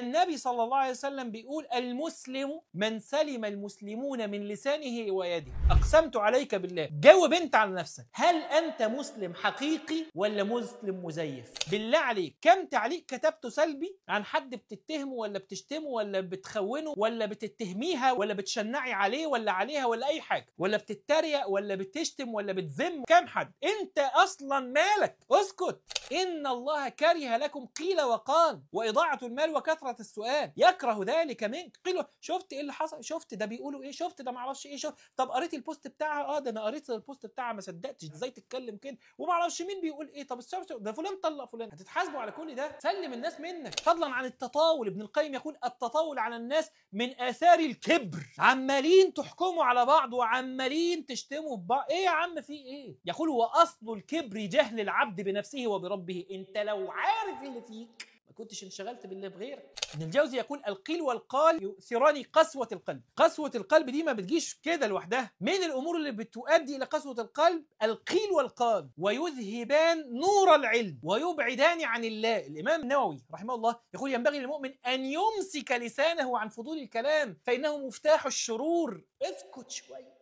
النبي صلى الله عليه وسلم بيقول المسلم من سلم المسلمون من لسانه ويده اقسمت عليك بالله جاوب انت على نفسك هل انت مسلم حقيقي ولا مسلم مزيف بالله عليك كم تعليق كتبته سلبي عن حد بتتهمه ولا بتشتمه ولا بتخونه ولا بتتهميها ولا بتشنعي عليه ولا عليها ولا اي حاجه ولا بتتريق ولا بتشتم ولا بتذم كم حد انت اصلا مالك اسكت ان الله كره لكم قيل وقال واضاعه المال وكثره السؤال يكره ذلك منك قيل شفت ايه اللي حصل شفت ده بيقولوا ايه شفت ده معرفش ايه شفت طب قريت البوست بتاعها اه ده انا قريت البوست بتاعها ما صدقتش ازاي تتكلم كده ومعرفش مين بيقول ايه طب الشفت ده فلان طلق فلان هتتحاسبوا على كل ده سلم الناس منك فضلا عن التطاول ابن القيم يقول التطاول على الناس من اثار الكبر عمالين تحكموا على بعض وعمالين تشتموا في بعض ايه يا عم في ايه يقول واصل الكبر جهل العبد بنفسه وبربه انت لو عارف اللي فيك ما كنتش انشغلت بالله بغيرك ابن الجوزي يقول القيل والقال يؤثران قسوة القلب قسوة القلب دي ما بتجيش كده لوحدها من الأمور اللي بتؤدي إلى قسوة القلب القيل والقال ويذهبان نور العلم ويبعدان عن الله الإمام النووي رحمه الله يقول ينبغي للمؤمن أن يمسك لسانه عن فضول الكلام فإنه مفتاح الشرور اسكت شوية